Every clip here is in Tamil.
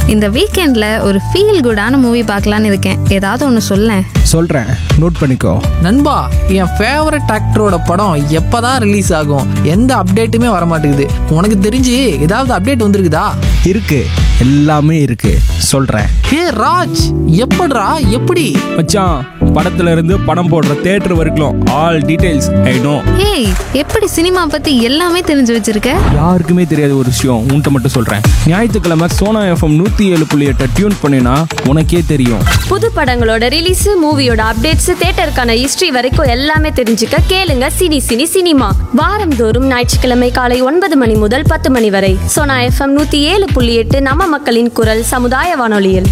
இந்த வீக்கெண்ட்ல ஒரு ஃபீல் குடான மூவி பார்க்கலான்னு இருக்கேன் ஏதாவது ஒன்று சொல்லேன் சொல்கிறேன் நோட் பண்ணிக்கோ நண்பா என் ஃபேவரட் ஆக்டரோட படம் எப்பதான் ரிலீஸ் ஆகும் எந்த அப்டேட்டுமே வர மாட்டேங்குது உனக்கு தெரிஞ்சு ஏதாவது அப்டேட் வந்திருக்குதா இருக்கு எல்லாமே இருக்கு சொல்கிறேன் ஹே ராஜ் எப்படிடா எப்படி மச்சான் படத்துல இருந்து படம் போடுற தேட்டர் வரைக்கும் ஆல் டீடைல்ஸ் ஐ நோ ஏய் எப்படி சினிமா பத்தி எல்லாமே தெரிஞ்சு வச்சிருக்க யாருக்குமே தெரியாத ஒரு விஷயம் உன்கிட்ட மட்டும் சொல்கிறேன் ஞாயிற்றுக்கிழமை சோனா எஃப்எம் நூற்றி ஏழு புள்ளி எட்டை டியூன் பண்ணினா உனக்கே தெரியும் புது படங்களோட ரிலீஸ் மூவியோட அப்டேட்ஸ் தியேட்டருக்கான ஹிஸ்டரி வரைக்கும் எல்லாமே தெரிஞ்சுக்க கேளுங்க சினி சினி சினிமா வாரந்தோறும் ஞாயிற்றுக்கிழமை காலை ஒன்பது மணி முதல் பத்து மணி வரை சோனா எஃப்எம் நூத்தி ஏழு புள்ளி எட்டு நம்ம மக்களின் குரல் சமுதாய வானொலியில்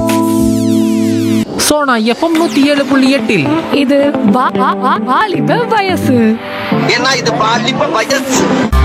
ஸோ நான் எஃப்எம் நூற்றி ஏழு புள்ளி எட்டில் இது வா- வா- வா- வாலிப வயசு ஏன்னா இது பாலிப்ப வயசு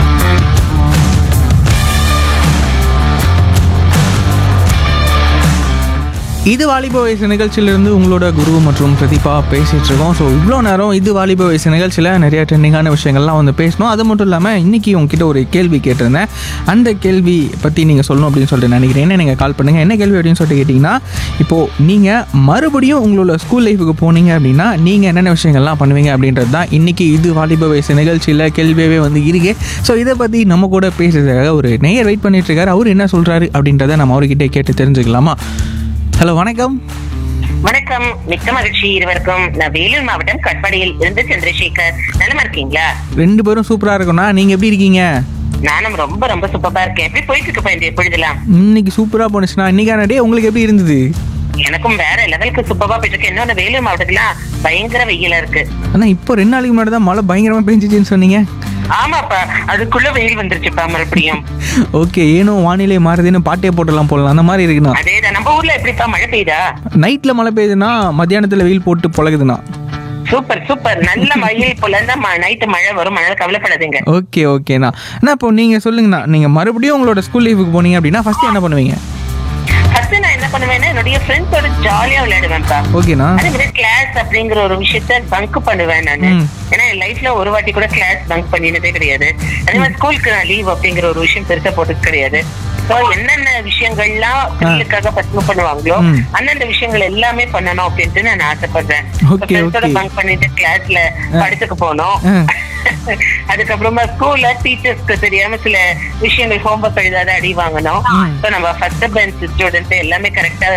இது வாலிப வயசு நிகழ்ச்சியிலிருந்து உங்களோட குரு மற்றும் பிரதீபா பேசிட்டு இருக்கோம் ஸோ இவ்வளோ நேரம் இது வாலிப வயசு நிகழ்ச்சியில் நிறைய ட்ரெண்டிங்கான விஷயங்கள்லாம் வந்து பேசணும் அது மட்டும் இல்லாமல் இன்னைக்கு உங்ககிட்ட ஒரு கேள்வி கேட்டிருந்தேன் அந்த கேள்வி பற்றி நீங்கள் சொல்லணும் அப்படின்னு சொல்லிட்டு நினைக்கிறேன் என்ன நீங்கள் கால் பண்ணுங்கள் என்ன கேள்வி அப்படின்னு சொல்லிட்டு கேட்டிங்கன்னா இப்போது நீங்கள் மறுபடியும் உங்களோட ஸ்கூல் லைஃபுக்கு போனீங்க அப்படின்னா நீங்கள் என்னென்ன விஷயங்கள்லாம் பண்ணுவீங்க அப்படின்றது தான் இன்றைக்கி இது வாலிப வயசு நிகழ்ச்சியில் கேள்வியாகவே வந்து இருக்கு ஸோ இதை பற்றி நம்ம கூட பேசுறதுக்காக ஒரு நேயர் வெயிட் பண்ணிட்டு இருக்காரு அவர் என்ன சொல்கிறாரு அப்படின்றத நம்ம அவர்கிட்ட கேட்டு தெரிஞ்சுக்கலாமா ஹலோ வணக்கம் வணக்கம் மிக்க மகிழ்ச்சி இருவருக்கும் நான் வேலூர் மாவட்டம் கட்பாடியில் இருந்து சந்திரசேகர் நலமா இருக்கீங்களா ரெண்டு பேரும் சூப்பரா இருக்கும்ண்ணா நீங்க எப்படி இருக்கீங்க நானும் ரொம்ப ரொம்ப சூப்பரா இருக்கேன் எப்படி போயிட்டு இருக்கு இந்த எப்பொழுதெல்லாம் இன்னைக்கு சூப்பரா போனுச்சுண்ணா இன்னைக்கான டே உங்களுக்கு எப்படி இருந்தது எனக்கும் வேற லெவலுக்கு சூப்பரா போயிட்டு இருக்கு இன்னொன்னு வேலூர் மாவட்டத்துல பயங்கர வெயிலா இருக்கு அண்ணா இப்போ ரெண்டு நாளைக்கு முன்னாடி தான் மழை பயங்கரமா பெஞ்சிச்சுன்னு சொன்னீங்க ஆமாப்பா அதுக்குள்ள வெயில் வந்துருச்சுப்பா மறுபடியும் ஓகே ஏனோ வானிலை மாறுதுன்னு பாட்டே போட்டுலாம் போடலாம் அந்த மாதிரி இருக்குண்ணா அதேதான் நம்ம ஊர்ல எப்படிப்பா மழை பெய்யுதா நைட்ல மழை பெய்யுதுன்னா மத்தியானத்துல வெயில் போட்டு பழகுதுண்ணா சூப்பர் சூப்பர் நல்ல மழையில் போல இருந்தா நைட்டு மழை வரும் மழை கவலைப்படாதீங்க ஓகே ஓகேண்ணா அண்ணா இப்போ நீங்க சொல்லுங்கண்ணா நீங்க மறுபடியும் உங்களோட ஸ்கூல் லைஃபுக்கு போனீங்க அப்படின்னா ஃபர்ஸ்ட் என்ன பண்ணுவீங்க ஃபர்ஸ்ட் நான் என்ன பண்ணுவேன்னா என்னுடைய ஃப்ரெண்ட்ஸோட ஜாலியா விளையாடுவேன்ப்பா ஓகேண்ணா அதே மாதிரி கிளாஸ் அப்படிங்கிற ஒரு விஷயத்த பங்க் பண்ணுவேன் நானு ம். ஏன்னா என் லைஃப்ல ஒரு வாட்டி கூட கிளாஸ் பங்க் பண்ணினதே கிடையாது அதே மாதிரி ஸ்கூலுக்கு நான் லீவ் அப்படிங்கிற ஒரு விஷயம் பெருசா போட்டது கிடையாது ஸோ என்னென்ன விஷயங்கள்லாம் பிள்ளைகளுக்காக பசுமை பண்ணுவாங்களோ ம். அந்தந்த விஷயங்கள் எல்லாமே பண்ணணும் அப்படின்ட்டு நான் ஆசைப்படுறேன் Okay, ஃப்ரெண்ட்ஸோட okay. பங்க் பண்ணிட்டு கிளாஸ்ல படத்துக்கு போனோம் ஆ. அதுக்கப்புறமா ஸ்கூல்ல டீச்சர்ஸ்க்கு தெரியாம சில விஷயங்கள் ஹோம்ஒர்க் எழுதாத அடி வாங்கணும் ஸோ நம்ம ஃபர்ஸ்ட் பெஞ்ச் ஸ்டூடெண்ட் எல்லாமே கரெக்டா